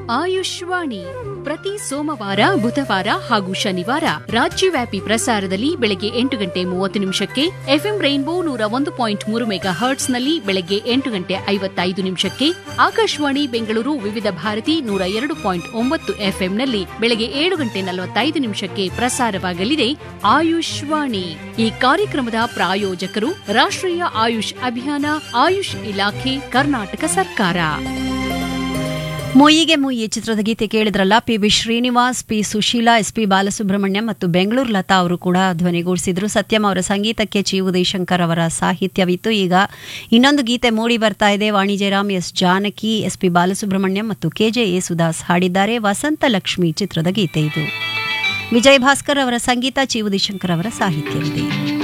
ಆಯುಷ್ವಾಣಿ ಪ್ರತಿ ಸೋಮವಾರ ಬುಧವಾರ ಹಾಗೂ ಶನಿವಾರ ರಾಜ್ಯವ್ಯಾಪಿ ಪ್ರಸಾರದಲ್ಲಿ ಬೆಳಗ್ಗೆ ಎಂಟು ಗಂಟೆ ಮೂವತ್ತು ನಿಮಿಷಕ್ಕೆ ಎಫ್ಎಂ ರೈನ್ಬೋ ನೂರ ಒಂದು ಪಾಯಿಂಟ್ ಮೂರು ಮೆಗಾ ಹರ್ಟ್ಸ್ನಲ್ಲಿ ಬೆಳಗ್ಗೆ ಎಂಟು ಗಂಟೆ ಐವತ್ತೈದು ನಿಮಿಷಕ್ಕೆ ಆಕಾಶವಾಣಿ ಬೆಂಗಳೂರು ವಿವಿಧ ಭಾರತಿ ನೂರ ಎರಡು ಪಾಯಿಂಟ್ ಒಂಬತ್ತು ಎಫ್ಎಂನಲ್ಲಿ ಬೆಳಗ್ಗೆ ಏಳು ಗಂಟೆ ನಲವತ್ತೈದು ನಿಮಿಷಕ್ಕೆ ಪ್ರಸಾರವಾಗಲಿದೆ ಆಯುಷ್ವಾಣಿ ಈ ಕಾರ್ಯಕ್ರಮದ ಪ್ರಾಯೋಜಕರು ರಾಷ್ಟ್ರೀಯ ಆಯುಷ್ ಅಭಿಯಾನ ಆಯುಷ್ ಇಲಾಖೆ ಕರ್ನಾಟಕ ಸರ್ಕಾರ ಮೊಯ್ಯಿಗೆ ಮೊಯ್ಯಿ ಚಿತ್ರದ ಗೀತೆ ಕೇಳಿದ್ರಲ್ಲ P B Srinivas P Susheela S P Balasubrahmanya ಮತ್ತು ಬೆಂಗಳೂರು ಲತಾ ಅವರು ಕೂಡ ಧ್ವನಿಗೂಡಿಸಿದ್ರು ಸತ್ಯಂ ಅವರ ಸಂಗೀತಕ್ಕೆ ಚಿ ಉದಯಶಂಕರ್ ಅವರ ಸಾಹಿತ್ಯವಿತ್ತು ಈಗ ಇನ್ನೊಂದು ಗೀತೆ ಮೂಡಿ ಬರ್ತಾ ಇದೆ Vani Jayaram S Janaki S P Balasubrahmanya ಮತ್ತು ಕೆಜೆ ಯೇಸುದಾಸ್ ಹಾಡಿದ್ದಾರೆ ವಸಂತ ಲಕ್ಷ್ಮಿ ಚಿತ್ರದ ಗೀತೆ ಇದು ವಿಜಯ್ ಭಾಸ್ಕರ್ ಅವರ ಸಂಗೀತ ಚಿ ಉದಯಶಂಕರ್ ಅವರ ಸಾಹಿತ್ಯವಿದೆ